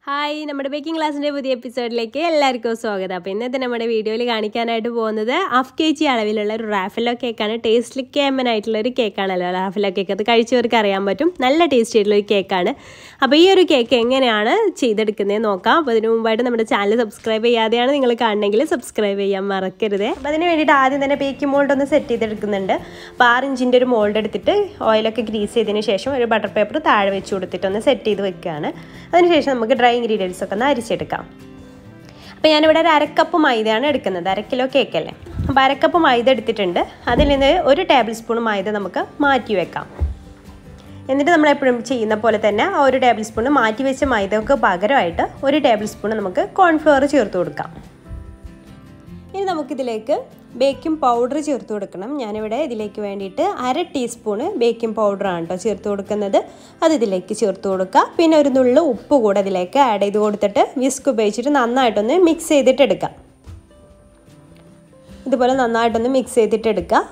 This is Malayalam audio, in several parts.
ഹായ് നമ്മുടെ ബേക്കിംഗ് ക്ലാസ്സിൻ്റെ പുതിയ എപ്പിസോഡിലേക്ക് എല്ലാവർക്കും സ്വാഗതം അപ്പോൾ ഇന്നത്തെ നമ്മുടെ വീഡിയോയിൽ കാണിക്കാനായിട്ട് പോകുന്നത് ഹാഫ് കെ ജി അളവിലുള്ള ഒരു റാഫലോ കേക്കാണ് ടേസ്റ്റിൽ കേമനായിട്ടുള്ള ഒരു കേക്കാണല്ലോ റാഫലോ കേക്ക് അത് കഴിച്ചവർക്ക് അറിയാൻ പറ്റും നല്ല ടേസ്റ്റി ആയിട്ടുള്ള ഒരു കേക്കാണ് അപ്പോൾ ഈ ഒരു കേക്ക് എങ്ങനെയാണ് ചെയ്തെടുക്കുന്നത് നോക്കാം അപ്പോൾ അതിന് മുമ്പായിട്ട് നമ്മുടെ ചാനൽ സബ്സ്ക്രൈബ് ചെയ്യാതെയാണ് നിങ്ങൾ കാണണമെങ്കിൽ സബ്സ്ക്രൈബ് ചെയ്യാൻ മറക്കരുത് അപ്പോൾ അതിന് വേണ്ടിയിട്ട് ആദ്യം തന്നെ ബേക്കിംഗ് മോൾഡ് ഒന്ന് സെറ്റ് ചെയ്തെടുക്കുന്നുണ്ട് അപ്പോൾ ആറ് ഇഞ്ചിൻ്റെ ഒരു മോൾഡ് എടുത്തിട്ട് ഓയിലൊക്കെ ഗ്രീസ് ചെയ്തതിന് ശേഷം ഒരു ബട്ടർ പേപ്പർ താഴെ വെച്ച് കൊടുത്തിട്ട് ഒന്ന് സെറ്റ് ചെയ്ത് വെക്കുകയാണ് അതിനുശേഷം നമുക്ക് ഡ്രൈ ഇൻഗ്രീഡിയൻസ് ഒക്കെ ഒന്ന് അരിച്ചെടുക്കാം അപ്പോൾ ഞാനിവിടെ ഒരു അരക്കപ്പ് മൈദയാണ് എടുക്കുന്നത് അര കിലോ കേക്കല്ലേ അപ്പോൾ അരക്കപ്പ് മൈദ എടുത്തിട്ടുണ്ട് അതിൽ നിന്ന് ഒരു ടേബിൾ സ്പൂൺ മൈദ നമുക്ക് മാറ്റി വെക്കാം എന്നിട്ട് നമ്മൾ എപ്പോഴും ചെയ്യുന്ന പോലെ തന്നെ ആ ഒരു ടേബിൾ സ്പൂൺ മാറ്റി വെച്ച മൈദക്ക് പകരമായിട്ട് ഒരു ടേബിൾ സ്പൂൺ നമുക്ക് കോൺഫ്ലവർ ചേർത്ത് കൊടുക്കാം ഇനി നമുക്കിതിലേക്ക് ബേക്കിംഗ് പൗഡർ ചേർത്ത് കൊടുക്കണം ഞാനിവിടെ ഇതിലേക്ക് വേണ്ടിയിട്ട് അര ടീസ്പൂണ് ബേക്കിംഗ് പൗഡറാണ് കേട്ടോ ചേർത്ത് കൊടുക്കുന്നത് അത് ഇതിലേക്ക് ചേർത്ത് കൊടുക്കുക പിന്നെ ഒരു നുള്ളു ഉപ്പ് കൂടെ ഇതിലേക്ക് ആഡ് ചെയ്ത് കൊടുത്തിട്ട് വിസ്ക് ഉപയോഗിച്ചിട്ട് നന്നായിട്ടൊന്ന് മിക്സ് ചെയ്തിട്ട് എടുക്കാം ഇതുപോലെ നന്നായിട്ടൊന്ന് മിക്സ് ചെയ്തിട്ട് എടുക്കുക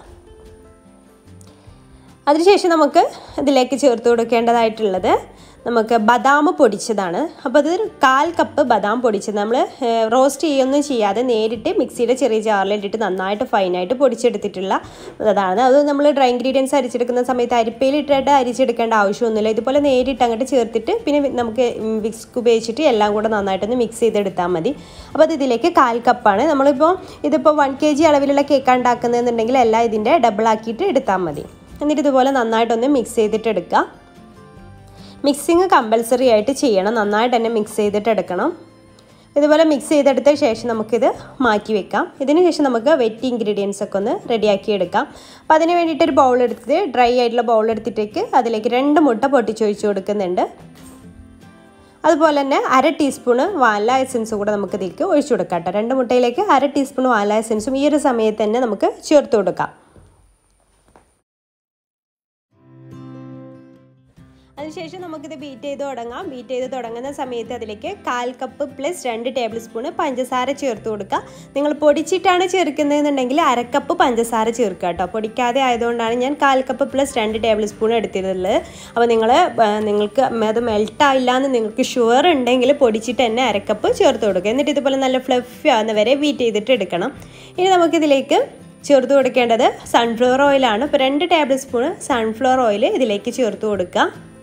അതിനുശേഷം നമുക്ക് ഇതിലേക്ക് ചേർത്ത് കൊടുക്കേണ്ടതായിട്ടുള്ളത് നമുക്ക് ബദാം പൊടിച്ചതാണ് അപ്പോൾ അത് കാൽ കപ്പ് ബദാം പൊടിച്ചത് നമ്മൾ റോസ്റ്റ് ചെയ്യൊന്നും ചെയ്യാതെ നേരിട്ട് മിക്സിയുടെ ചെറിയ ജാറിലിട്ടിട്ട് നന്നായിട്ട് ഫൈനായിട്ട് പൊടിച്ചെടുത്തിട്ടുള്ള അതാണ് അത് നമ്മൾ ഡ്രൈ ഇൻഗ്രീഡിയൻസ് അരിച്ചെടുക്കുന്ന സമയത്ത് അരിപ്പയിൽ ഇട്ടിട്ട് അരിച്ചെടുക്കേണ്ട ആവശ്യമൊന്നുമില്ല ഇതുപോലെ നേരിട്ട് അങ്ങോട്ട് ചേർത്തിട്ട് പിന്നെ നമുക്ക് വിസ്ക് ഉപയോഗിച്ചിട്ട് എല്ലാം കൂടെ നന്നായിട്ടൊന്ന് മിക്സ് ചെയ്തെടുത്താൽ മതി അപ്പോൾ അത് ഇതിലേക്ക് കാൽ കപ്പാണ് നമ്മളിപ്പോൾ ഇതിപ്പോൾ വൺ കെ ജി അളവിലുള്ള കേക്കാണ് ഉണ്ടാക്കുന്നതെന്നുണ്ടെങ്കിൽ എല്ലാം ഇതിൻ്റെ ഡബിൾ ആക്കിയിട്ട് എടുത്താൽ മതി എന്നിട്ട് ഇതുപോലെ നന്നായിട്ടൊന്ന് മിക്സ് ചെയ്തിട്ട് എടുക്കുക മിക്സിങ് കമ്പൽസറി ആയിട്ട് ചെയ്യണം നന്നായിട്ട് തന്നെ മിക്സ് ചെയ്തിട്ട് എടുക്കണം ഇതുപോലെ മിക്സ് ചെയ്തെടുത്ത ശേഷം നമുക്കിത് മാറ്റി വെക്കാം ഇതിന് ശേഷം നമുക്ക് വെറ്റ് ഇൻഗ്രീഡിയൻസ് ഒക്കെ ഒന്ന് റെഡിയാക്കി എടുക്കാം അപ്പോൾ അതിന് വേണ്ടിയിട്ട് ഒരു ബൗൾ എടുത്തിട്ട് ഡ്രൈ ആയിട്ടുള്ള ബൗൾ എടുത്തിട്ടേക്ക് അതിലേക്ക് രണ്ട് മുട്ട പൊട്ടിച്ചൊഴിച്ച് കൊടുക്കുന്നുണ്ട് അതുപോലെ തന്നെ അര ടീസ്പൂണ് വാല എസൻസ് കൂടെ നമുക്ക് ഇതിലേക്ക് ഒഴിച്ചു കൊടുക്കാം കേട്ടോ രണ്ട് മുട്ടയിലേക്ക് അര ടീസ്പൂൺ വാല എസൻസും ഈ ഒരു സമയത്ത് തന്നെ നമുക്ക് ചേർത്ത് കൊടുക്കാം അതിനുശേഷം നമുക്കിത് ബീറ്റ് ചെയ്ത് തുടങ്ങാം ബീറ്റ് ചെയ്ത് തുടങ്ങുന്ന സമയത്ത് അതിലേക്ക് കാൽ കപ്പ് പ്ലസ് രണ്ട് ടേബിൾ സ്പൂണ് പഞ്ചസാര ചേർത്ത് കൊടുക്കുക നിങ്ങൾ പൊടിച്ചിട്ടാണ് ചേർക്കുന്നതെന്നുണ്ടെങ്കിൽ അരക്കപ്പ് പഞ്ചസാര ചേർക്കുക കേട്ടോ പൊടിക്കാതെ ആയതുകൊണ്ടാണ് ഞാൻ കാൽ കപ്പ് പ്ലസ് രണ്ട് ടേബിൾ സ്പൂൺ എടുത്തിട്ടുള്ളത് അപ്പോൾ നിങ്ങൾ നിങ്ങൾക്ക് അത് മെൽട്ടായില്ല എന്ന് നിങ്ങൾക്ക് ഷുഗർ ഉണ്ടെങ്കിൽ പൊടിച്ചിട്ട് തന്നെ അരക്കപ്പ് ചേർത്ത് കൊടുക്കുക എന്നിട്ട് ഇതുപോലെ നല്ല ഫ്ലഫി ആവുന്ന വരെ ബീറ്റ് ചെയ്തിട്ട് എടുക്കണം ഇനി നമുക്കിതിലേക്ക് ചേർത്ത് കൊടുക്കേണ്ടത് സൺഫ്ലവർ ഓയിലാണ് ഇപ്പോൾ രണ്ട് ടേബിൾ സ്പൂൺ സൺഫ്ലവർ ഓയിൽ ഇതിലേക്ക് ചേർത്ത് കൊടുക്കുക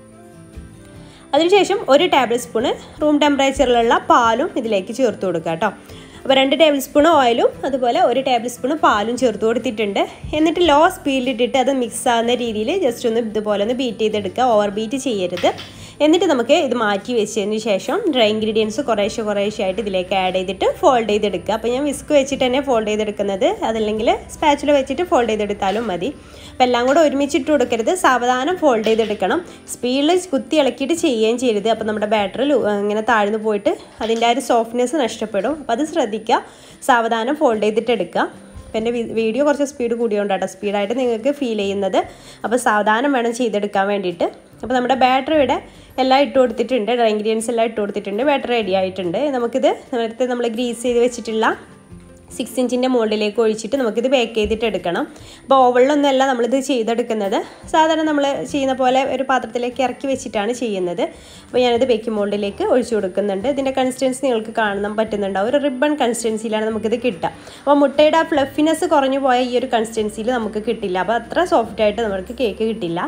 അതിനുശേഷം ഒരു ടേബിൾ സ്പൂണ് റൂം ടെമ്പറേച്ചറിലുള്ള പാലും ഇതിലേക്ക് ചേർത്ത് കൊടുക്കുക കേട്ടോ അപ്പോൾ രണ്ട് ടേബിൾ സ്പൂൺ ഓയിലും അതുപോലെ ഒരു ടേബിൾ സ്പൂൺ പാലും ചേർത്ത് കൊടുത്തിട്ടുണ്ട് എന്നിട്ട് ലോ സ്പീഡിലിട്ടിട്ട് അത് മിക്സ് ആകുന്ന രീതിയിൽ ജസ്റ്റ് ഒന്ന് ഇതുപോലെ ഒന്ന് ബീറ്റ് ചെയ്തെടുക്കുക ഓവർ ബീറ്റ് ചെയ്യരുത് എന്നിട്ട് നമുക്ക് ഇത് മാറ്റി വെച്ചതിന് ശേഷം ഡ്രൈ ഇൻഗ്രീഡിയൻസ് കുറേശ്ശെ കുറേശ്ശെ ആയിട്ട് ഇതിലേക്ക് ആഡ് ചെയ്തിട്ട് ഫോൾഡ് ചെയ്തെടുക്കുക അപ്പോൾ ഞാൻ വിസ്ക് വെച്ചിട്ട് തന്നെ ഫോൾഡ് ചെയ്തെടുക്കുന്നത് അതല്ലെങ്കിൽ സ്പാച്ചിൽ വെച്ചിട്ട് ഫോൾഡ് ചെയ്തെടുത്താലും മതി അപ്പോൾ എല്ലാം കൂടെ ഒരുമിച്ചിട്ട് കൊടുക്കരുത് സാവധാനം ഫോൾഡ് ചെയ്തെടുക്കണം സ്പീഡിൽ കുത്തി ഇളക്കിയിട്ട് ചെയ്യുകയും ചെയ്യരുത് അപ്പോൾ നമ്മുടെ ബാറ്ററി ഇങ്ങനെ താഴ്ന്നു പോയിട്ട് അതിൻ്റെ ആ ഒരു സോഫ്റ്റ്നെസ് നഷ്ടപ്പെടും അപ്പോൾ അത് ശ്രദ്ധിക്കുക സാവധാനം ഫോൾഡ് ചെയ്തിട്ട് എടുക്കുക അപ്പോൾ എൻ്റെ വീഡിയോ കുറച്ച് സ്പീഡ് കൂടിയോണ്ടാട്ടോ സ്പീഡായിട്ട് നിങ്ങൾക്ക് ഫീൽ ചെയ്യുന്നത് അപ്പോൾ സാവധാനം വേണം ചെയ്തെടുക്കാൻ വേണ്ടിയിട്ട് അപ്പോൾ നമ്മുടെ ബാറ്ററിയുടെ എല്ലാം ഇട്ട് കൊടുത്തിട്ടുണ്ട് ഡ്രൈ ഇൻഗ്രീഡിയൻസ് എല്ലാം ഇട്ട് കൊടുത്തിട്ടുണ്ട് ബാറ്ററി റെഡി ആയിട്ടുണ്ട് നമുക്കിത് നേരത്തെ നമ്മൾ ഗ്രീസ് ചെയ്ത് വെച്ചിട്ടുള്ള സിക്സ് ഇഞ്ചിൻ്റെ മുകളിലേക്ക് ഒഴിച്ചിട്ട് നമുക്കിത് ബേക്ക് ചെയ്തിട്ട് എടുക്കണം അപ്പോൾ ഓവളിലൊന്നും അല്ല നമ്മളിത് ചെയ്തെടുക്കുന്നത് സാധാരണ നമ്മൾ ചെയ്യുന്ന പോലെ ഒരു പാത്രത്തിലേക്ക് ഇറക്കി വെച്ചിട്ടാണ് ചെയ്യുന്നത് അപ്പോൾ ഞാനിത് ബേക്കിംഗ് മോൾഡിലേക്ക് ഒഴിച്ചു കൊടുക്കുന്നുണ്ട് ഇതിൻ്റെ കൺസിസ്റ്റൻസി നിങ്ങൾക്ക് കാണാൻ പറ്റുന്നുണ്ടാവും ഒരു റിബൺ കൺസിസ്റ്റൻസിയിലാണ് നമുക്കിത് കിട്ടുക അപ്പോൾ മുട്ടയുടെ ആ ഫ്ലഫിനെസ് കുറഞ്ഞു പോയ ഈ ഒരു കൺസിസ്റ്റൻസിയിൽ നമുക്ക് കിട്ടില്ല അപ്പോൾ അത്ര സോഫ്റ്റായിട്ട് നമുക്ക് കേക്ക് കിട്ടില്ല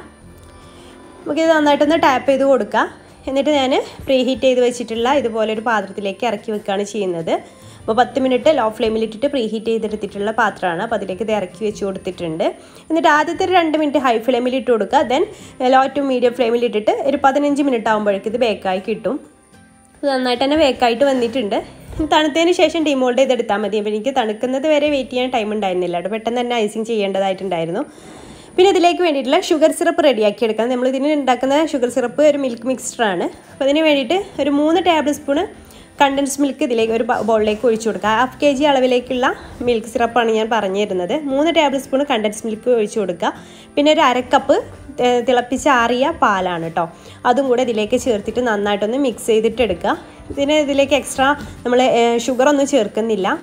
നമുക്കിത് നന്നായിട്ടൊന്ന് ടാപ്പ് ചെയ്ത് കൊടുക്കുക എന്നിട്ട് ഞാൻ പ്രീ ഹീറ്റ് ചെയ്ത് വെച്ചിട്ടുള്ള ഇതുപോലെ ഒരു പാത്രത്തിലേക്ക് ഇറക്കി വെക്കുകയാണ് ചെയ്യുന്നത് അപ്പോൾ പത്ത് മിനിറ്റ് ലോ ഫ്ലെയിമിലിട്ടിട്ട് പ്രീ ഹീറ്റ് ചെയ്തെടുത്തിട്ടുള്ള പാത്രമാണ് അപ്പോൾ അതിലേക്ക് ഇത് ഇറക്കി വെച്ച് കൊടുത്തിട്ടുണ്ട് എന്നിട്ട് ആദ്യത്തെ രണ്ട് മിനിറ്റ് ഹൈ ഫ്ലെയിമിൽ ഇട്ട് കൊടുക്കുക ദെൻ ലോ ടു മീഡിയം ഫ്ലെയിമിൽ ഇട്ടിട്ട് ഒരു പതിനഞ്ച് മിനിറ്റ് ആകുമ്പോഴേക്കും ഇത് ബേക്കായി കിട്ടും നന്നായിട്ട് തന്നെ ബേക്കായിട്ട് വന്നിട്ടുണ്ട് തണുത്തതിന് ശേഷം ഡിമോൾഡ് ചെയ്തെടുത്താൽ മതി അപ്പോൾ എനിക്ക് തണുക്കുന്നത് വരെ വെയിറ്റ് ചെയ്യാൻ ടൈം ഉണ്ടായിരുന്നില്ല അവിടെ പെട്ടെന്ന് തന്നെ ഐസിങ് ചെയ്യേണ്ടതായിട്ടുണ്ടായിരുന്നു പിന്നെ ഇതിലേക്ക് വേണ്ടിയിട്ടുള്ള ഷുഗർ സിറപ്പ് റെഡിയാക്കി എടുക്കാം നമ്മൾ ഇതിന് ഉണ്ടാക്കുന്ന ഷുഗർ സിറപ്പ് ഒരു മിൽക്ക് മിക്സ്ചറാണ് അപ്പോൾ അതിന് വേണ്ടിയിട്ട് ഒരു മൂന്ന് ടേബിൾ സ്പൂണ് കണ്ടൻസ് മിൽക്ക് ഇതിലേക്ക് ഒരു ബൗളിലേക്ക് ഒഴിച്ചു കൊടുക്കുക ഹാഫ് കെ ജി അളവിലേക്കുള്ള മിൽക്ക് സിറപ്പാണ് ഞാൻ പറഞ്ഞു തരുന്നത് മൂന്ന് ടേബിൾ സ്പൂൺ കണ്ടൻസ് മിൽക്ക് ഒഴിച്ചു കൊടുക്കുക പിന്നെ ഒരു അരക്കപ്പ് തിളപ്പിച്ചാറിയ പാലാണ് കേട്ടോ അതും കൂടെ ഇതിലേക്ക് ചേർത്തിട്ട് നന്നായിട്ടൊന്ന് മിക്സ് ചെയ്തിട്ട് എടുക്കുക ഇതിന് ഇതിലേക്ക് എക്സ്ട്രാ നമ്മൾ ഷുഗറൊന്നും ചേർക്കുന്നില്ല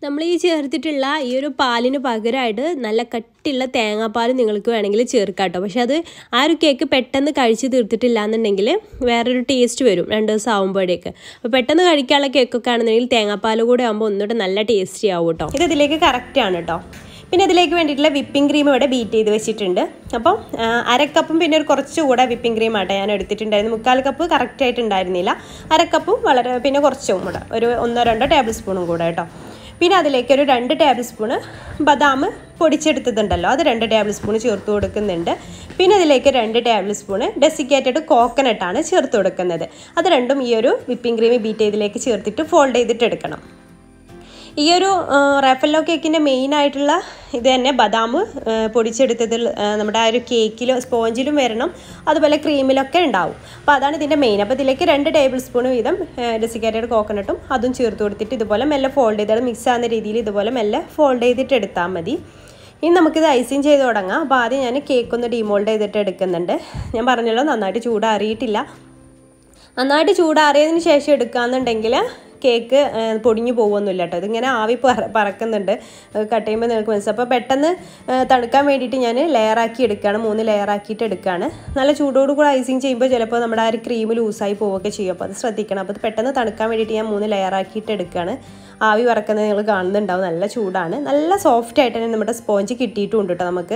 നമ്മൾ ഈ ചേർത്തിട്ടുള്ള ഈ ഒരു പാലിന് പകരമായിട്ട് നല്ല കട്ടിയുള്ള തേങ്ങാപ്പാൽ നിങ്ങൾക്ക് വേണമെങ്കിൽ ചേർക്കാം കേട്ടോ പക്ഷെ അത് ആ ഒരു കേക്ക് പെട്ടെന്ന് കഴിച്ച് തീർത്തിട്ടില്ല എന്നുണ്ടെങ്കിൽ വേറൊരു ടേസ്റ്റ് വരും രണ്ട് ദിവസം ആകുമ്പോഴേക്ക് അപ്പോൾ പെട്ടെന്ന് കഴിക്കാനുള്ള കേക്കൊക്കെ ആണെന്നുണ്ടെങ്കിൽ തേങ്ങാപ്പാൽ കൂടെ ആകുമ്പോൾ ഒന്നുകൂടെ നല്ല ടേസ്റ്റി ആവും കേട്ടോ ഇത് ഇതിലേക്ക് കറക്റ്റ് ആണ് കേട്ടോ പിന്നെ ഇതിലേക്ക് വേണ്ടിയിട്ടുള്ള വിപ്പിംഗ് ക്രീം ഇവിടെ ബീറ്റ് ചെയ്ത് വെച്ചിട്ടുണ്ട് അപ്പം അരക്കപ്പും പിന്നെ ഒരു കുറച്ചുകൂടെ വിപ്പിംഗ് ക്രീം ആട്ടെ ഞാൻ എടുത്തിട്ടുണ്ടായിരുന്നു മുക്കാൽ കപ്പ് കറക്റ്റ് ആയിട്ട് ഉണ്ടായിരുന്നില്ല അരക്കപ്പും വളരെ പിന്നെ കുറച്ചും കൂടെ ഒരു ഒന്നോ രണ്ടോ ടേബിൾ സ്പൂണും കൂടെ കേട്ടോ പിന്നെ അതിലേക്ക് ഒരു രണ്ട് ടേബിൾ സ്പൂണ് ബദാം പൊടിച്ചെടുത്തതുണ്ടല്ലോ അത് രണ്ട് ടേബിൾ സ്പൂൺ ചേർത്ത് കൊടുക്കുന്നുണ്ട് പിന്നെ അതിലേക്ക് രണ്ട് ടേബിൾ സ്പൂണ് ഡെസിക്കേറ്റഡ് കോക്കനട്ടാണ് ചേർത്ത് കൊടുക്കുന്നത് അത് രണ്ടും ഈ ഒരു വിപ്പിംഗ് ക്രീം ബീറ്റ് ചെയ്തിലേക്ക് ചേർത്തിട്ട് ഫോൾഡ് ചെയ്തിട്ട് എടുക്കണം ഈ ഒരു റാഫല്ലോ കേക്കിൻ്റെ മെയിൻ ആയിട്ടുള്ള ഇത് തന്നെ ബദാം പൊടിച്ചെടുത്തതിൽ നമ്മുടെ ആ ഒരു കേക്കിലും സ്പോഞ്ചിലും വരണം അതുപോലെ ക്രീമിലൊക്കെ ഉണ്ടാവും അപ്പോൾ അതാണ് ഇതിൻ്റെ മെയിൻ അപ്പോൾ ഇതിലേക്ക് രണ്ട് ടേബിൾ സ്പൂൺ വീതം ഡെസിക്കേറ്റഡ് കോക്കനട്ടും അതും ചേർത്ത് കൊടുത്തിട്ട് ഇതുപോലെ മെല്ലെ ഫോൾഡ് ചെയ്ത് മിക്സ് ആകുന്ന രീതിയിൽ ഇതുപോലെ മെല്ലെ ഫോൾഡ് ചെയ്തിട്ട് എടുത്താൽ മതി ഇനി നമുക്കിത് ഐസിങ് ചെയ്ത് തുടങ്ങാം അപ്പോൾ ആദ്യം ഞാൻ കേക്ക് ഒന്ന് ഡിമോൾഡ് ചെയ്തിട്ട് എടുക്കുന്നുണ്ട് ഞാൻ പറഞ്ഞല്ലോ നന്നായിട്ട് ചൂടാറിയിട്ടില്ല നന്നായിട്ട് ചൂടാറിയതിന് ശേഷം എടുക്കുകയെന്നുണ്ടെങ്കിൽ കേക്ക് പൊടിഞ്ഞു പോകുമൊന്നുമില്ല കേട്ടോ ഇതിങ്ങനെ ആവി പറ പറക്കുന്നുണ്ട് കട്ട് ചെയ്യുമ്പോൾ നിങ്ങൾക്ക് മനസ്സിലാവും അപ്പോൾ പെട്ടെന്ന് തണുക്കാൻ വേണ്ടിയിട്ട് ഞാൻ ലെയറാക്കി എടുക്കുകയാണ് മൂന്ന് ലെയറാക്കിയിട്ട് എടുക്കുകയാണ് നല്ല ചൂടോട് കൂടെ ഐസിങ് ചെയ്യുമ്പോൾ ചിലപ്പോൾ നമ്മുടെ ആ ഒരു ക്രീം ലൂസായി പോവുകയൊക്കെ ചെയ്യും അപ്പോൾ അത് ശ്രദ്ധിക്കണം അപ്പോൾ അത് പെട്ടെന്ന് തണുക്കാൻ വേണ്ടിയിട്ട് ഞാൻ മൂന്ന് ലെയറാക്കിയിട്ട് എടുക്കുകയാണ് ആവി പറക്കുന്നത് നിങ്ങൾ കാണുന്നുണ്ടാവും നല്ല ചൂടാണ് നല്ല സോഫ്റ്റ് ആയിട്ട് തന്നെ നമ്മുടെ സ്പോഞ്ച് കിട്ടിയിട്ടുമുണ്ട് കേട്ടോ നമുക്ക്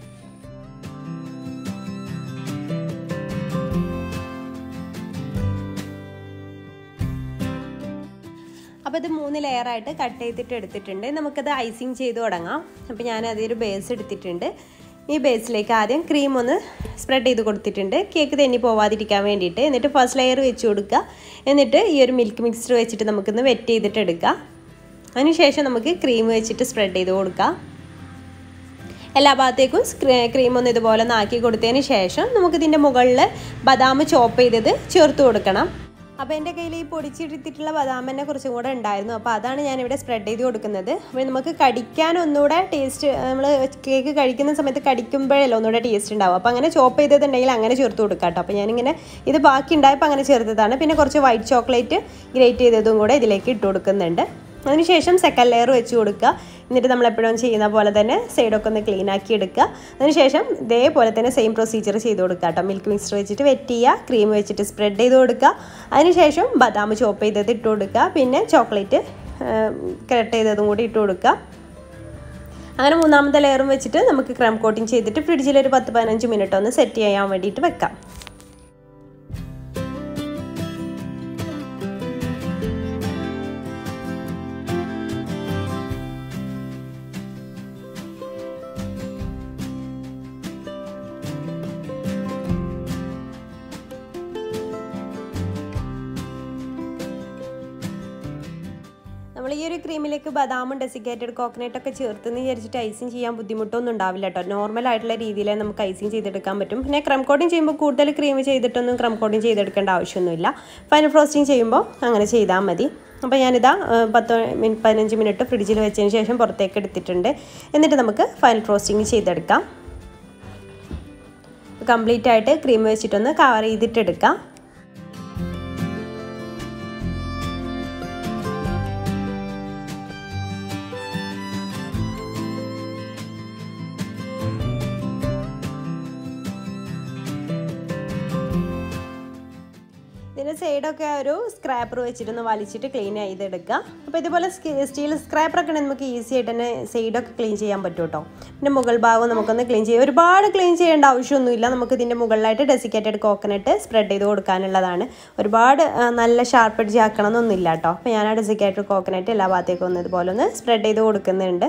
അപ്പോൾ ഇത് മൂന്ന് ലെയറായിട്ട് കട്ട് ചെയ്തിട്ട് എടുത്തിട്ടുണ്ട് നമുക്കത് ഐസിങ് ചെയ്ത് തുടങ്ങാം അപ്പോൾ ഞാൻ അതൊരു ബേസ് എടുത്തിട്ടുണ്ട് ഈ ബേസിലേക്ക് ആദ്യം ക്രീം ഒന്ന് സ്പ്രെഡ് ചെയ്ത് കൊടുത്തിട്ടുണ്ട് കേക്ക് തെന്നി പോവാതിരിക്കാൻ വേണ്ടിയിട്ട് എന്നിട്ട് ഫസ്റ്റ് ലെയർ വെച്ച് കൊടുക്കുക എന്നിട്ട് ഈ ഒരു മിൽക്ക് മിക്സ്ചർ വെച്ചിട്ട് നമുക്കൊന്ന് വെറ്റ് ചെയ്തിട്ട് എടുക്കുക അതിനുശേഷം നമുക്ക് ക്രീം വെച്ചിട്ട് സ്പ്രെഡ് ചെയ്ത് കൊടുക്കാം എല്ലാ ഭാഗത്തേക്കും ക്രീം ഒന്ന് ഇതുപോലെ ഒന്ന് ആക്കി കൊടുത്തതിന് ശേഷം നമുക്കിതിൻ്റെ മുകളിൽ ബദാം ചോപ്പ് ചെയ്തത് ചേർത്ത് കൊടുക്കണം അപ്പോൾ എൻ്റെ കയ്യിൽ ഈ പൊടിച്ചെടുത്തിട്ടുള്ള ബദാമിനെ കുറച്ചും കൂടെ ഉണ്ടായിരുന്നു അപ്പോൾ അതാണ് ഞാനിവിടെ സ്പ്രെഡ് ചെയ്ത് കൊടുക്കുന്നത് അപ്പോൾ നമുക്ക് കടിക്കാൻ ഒന്നുകൂടെ ടേസ്റ്റ് നമ്മൾ കേക്ക് കഴിക്കുന്ന സമയത്ത് കടിക്കുമ്പോഴല്ലോ ഒന്നുകൂടെ ടേസ്റ്റ് ഉണ്ടാവും അപ്പോൾ അങ്ങനെ ചോപ്പ് ചെയ്തതുണ്ടെങ്കിൽ അങ്ങനെ ചേർത്ത് കൊടുക്കാം കേട്ടോ അപ്പോൾ ഞാനിങ്ങനെ ഇത് ബാക്കി ഉണ്ടായപ്പോൾ അങ്ങനെ ചേർത്തതാണ് പിന്നെ കുറച്ച് വൈറ്റ് ചോക്ലേറ്റ് ഗ്രേറ്റ് ചെയ്തതും കൂടെ ഇതിലേക്ക് ഇട്ട് കൊടുക്കുന്നുണ്ട് അതിനുശേഷം സെക്കൻഡ് ലെയർ വെച്ച് കൊടുക്കുക എന്നിട്ട് നമ്മൾ എപ്പോഴും ചെയ്യുന്ന പോലെ തന്നെ സൈഡൊക്കെ ഒന്ന് ക്ലീൻ ആക്കി എടുക്കുക അതിനുശേഷം ഇതേപോലെ തന്നെ സെയിം പ്രൊസീജിയർ ചെയ്ത് കൊടുക്കുക കേട്ടോ മിൽക്ക് മിക്സ്ചർ വെച്ചിട്ട് വെറ്റ് ചെയ്യുക ക്രീം വെച്ചിട്ട് സ്പ്രെഡ് ചെയ്ത് കൊടുക്കുക അതിനുശേഷം ബദാം ചോപ്പ് ചെയ്തത് ഇട്ട് കൊടുക്കുക പിന്നെ ചോക്ലേറ്റ് കട്ട് ചെയ്തതും കൂടി ഇട്ട് കൊടുക്കുക അങ്ങനെ മൂന്നാമത്തെ ലെയറും വെച്ചിട്ട് നമുക്ക് ക്രം കോട്ടിങ് ചെയ്തിട്ട് ഫ്രിഡ്ജിൽ ഒരു പത്ത് പതിനഞ്ച് മിനിറ്റ് ഒന്ന് സെറ്റ് ചെയ്യാൻ വേണ്ടിയിട്ട് വെക്കാം നമ്മൾ ഈ ഒരു ക്രീമിലേക്ക് ബദാമും ഡെസിക്കേറ്റഡ് കോക്കനട്ട് ഒക്കെ ചേർത്തെന്ന് വിചാരിച്ചിട്ട് ഐസിങ് ചെയ്യാൻ ബുദ്ധിമുട്ടൊന്നും ഉണ്ടാവില്ല കേട്ടോ നോർമൽ ആയിട്ടുള്ള രീതിയിൽ നമുക്ക് ഐസിങ് ചെയ്തെടുക്കാൻ പറ്റും പിന്നെ ക്രം കോട്ടിങ് ചെയ്യുമ്പോൾ കൂടുതൽ ക്രീം ചെയ്തിട്ടൊന്നും ക്രം കോട്ടിങ് ചെയ്തെടുക്കേണ്ട ആവശ്യമൊന്നുമില്ല ഫൈനൽ ഫ്രോസ്റ്റിംഗ് ചെയ്യുമ്പോൾ അങ്ങനെ ചെയ്താൽ മതി അപ്പോൾ ഞാനിതാ പത്ത് മിനിറ്റ് പതിനഞ്ച് മിനിറ്റ് ഫ്രിഡ്ജിൽ വെച്ചതിന് ശേഷം പുറത്തേക്ക് എടുത്തിട്ടുണ്ട് എന്നിട്ട് നമുക്ക് ഫൈനൽ ഫ്രോസ്റ്റിംഗ് ചെയ്തെടുക്കാം കംപ്ലീറ്റ് ആയിട്ട് ക്രീം വെച്ചിട്ടൊന്ന് കവർ ചെയ്തിട്ടെടുക്കാം ഇതിൻ്റെ സൈഡൊക്കെ ഒരു സ്ക്രാപ്പർ വെച്ചിട്ടൊന്ന് വലിച്ചിട്ട് ക്ലീൻ ചെയ്തെടുക്കുക അപ്പോൾ ഇതുപോലെ സ്റ്റീൽ സ്ക്രാപ്പറൊക്കെ നമുക്ക് ഈസി ആയിട്ട് തന്നെ സൈഡൊക്കെ ക്ലീൻ ചെയ്യാൻ പറ്റും കേട്ടോ പിന്നെ മുകൾ ഭാഗം നമുക്കൊന്ന് ക്ലീൻ ചെയ്യാം ഒരുപാട് ക്ലീൻ ചെയ്യേണ്ട ആവശ്യമൊന്നുമില്ല നമുക്ക് ഇതിൻ്റെ മുകളിലായിട്ട് ഡെസിക്കേറ്റഡ് കോക്കനട്ട് സ്പ്രെഡ് ചെയ്ത് കൊടുക്കാനുള്ളതാണ് ഒരുപാട് നല്ല ഷാർപ്പ് എഡ്ജ് ആക്കണം എന്നൊന്നുമില്ല കേട്ടോ അപ്പോൾ ഞാൻ ആ ഡെസിക്കേറ്റഡ് കോക്കനട്ട് എല്ലാ ഭാഗത്തേക്കും ഒന്ന് ഇതുപോലെ ഒന്ന് സ്പ്രെഡ് ചെയ്ത് കൊടുക്കുന്നുണ്ട്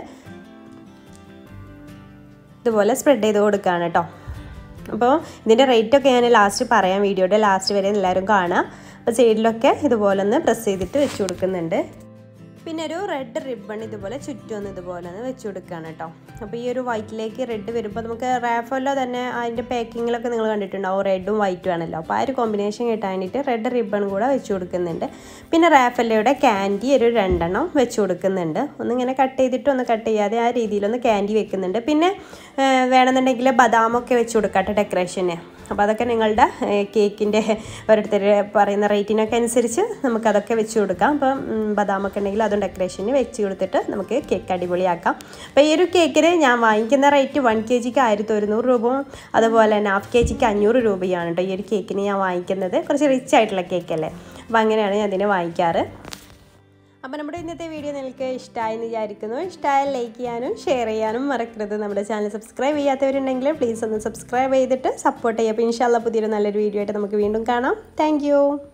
ഇതുപോലെ സ്പ്രെഡ് ചെയ്ത് കൊടുക്കുകയാണ് കേട്ടോ അപ്പോൾ ഇതിൻ്റെ റേറ്റൊക്കെ ഞാൻ ലാസ്റ്റ് പറയാം വീഡിയോയുടെ ലാസ്റ്റ് വരെ എല്ലാവരും കാണാം അപ്പോൾ സൈഡിലൊക്കെ ഇതുപോലെ ഒന്ന് പ്രസ് ചെയ്തിട്ട് വെച്ച് കൊടുക്കുന്നുണ്ട് പിന്നെ ഒരു റെഡ് റിബൺ ഇതുപോലെ ചുറ്റും ഒന്ന് ഇതുപോലെ ഒന്ന് വെച്ച് കൊടുക്കുകയാണ് കേട്ടോ അപ്പോൾ ഈ ഒരു വൈറ്റിലേക്ക് റെഡ് വരുമ്പോൾ നമുക്ക് റാഫോലോ തന്നെ അതിൻ്റെ പാക്കിങ്ങിലൊക്കെ നിങ്ങൾ കണ്ടിട്ടുണ്ടാവും റെഡും വൈറ്റും ആണല്ലോ അപ്പോൾ ആ ഒരു കോമ്പിനേഷൻ കിട്ടാൻ വേണ്ടിയിട്ട് റെഡ് റിബൺ കൂടെ വെച്ച് കൊടുക്കുന്നുണ്ട് പിന്നെ റാഫലോയുടെ ക്യാൻഡി ഒരു രണ്ടെണ്ണം വെച്ച് കൊടുക്കുന്നുണ്ട് ഒന്നിങ്ങനെ കട്ട് ചെയ്തിട്ട് ഒന്ന് കട്ട് ചെയ്യാതെ ആ രീതിയിലൊന്ന് ക്യാൻഡി വെക്കുന്നുണ്ട് പിന്നെ വേണമെന്നുണ്ടെങ്കിൽ ബദാമൊക്കെ വെച്ച് കൊടുക്കട്ടെ ഡെക്കറേഷന് അപ്പോൾ അതൊക്കെ നിങ്ങളുടെ കേക്കിൻ്റെ ഓരോരുത്തർ പറയുന്ന റേറ്റിനൊക്കെ അനുസരിച്ച് നമുക്കതൊക്കെ വെച്ച് കൊടുക്കാം അപ്പം ഉം, ബദാമൊക്കെ ഉണ്ടെങ്കിൽ അതും ഡെക്കറേഷന് വെച്ച് കൊടുത്തിട്ട് നമുക്ക് കേക്ക് അടിപൊളിയാക്കാം അപ്പോൾ ഈ ഒരു കേക്കിന് ഞാൻ വാങ്ങിക്കുന്ന റേറ്റ് വൺ കെ ജിക്ക് ആയിരത്തി ഒരുന്നൂറ് രൂപയും അതുപോലെ തന്നെ ഹാഫ് കെ ജിക്ക് അഞ്ഞൂറ് രൂപയാണ് കേട്ടോ ഈ ഒരു കേക്കിന് ഞാൻ വാങ്ങിക്കുന്നത് കുറച്ച് റിച്ച് ആയിട്ടുള്ള കേക്കല്ലേ അപ്പോൾ അങ്ങനെയാണ് ഞാൻ അതിനെ വാങ്ങിക്കാറ് അപ്പോൾ നമ്മുടെ ഇന്നത്തെ വീഡിയോ നിങ്ങൾക്ക് ഇഷ്ടമായെന്ന് വിചാരിക്കുന്നു ഇഷ്ടമായാൽ ലൈക്ക് ചെയ്യാനും ഷെയർ ചെയ്യാനും മറക്കരുത് നമ്മുടെ ചാനൽ സബ്സ്ക്രൈബ് ചെയ്യാത്തവരുണ്ടെങ്കിൽ പ്ലീസ് ഒന്ന് സബ്സ്ക്രൈബ് ചെയ്തിട്ട് സപ്പോർട്ട് ചെയ്യുക അപ്പോൾ ഇൻഷാല്ല പുതിയൊരു നല്ലൊരു വീഡിയോ ആയിട്ട് നമുക്ക് വീണ്ടും കാണാം താങ്ക്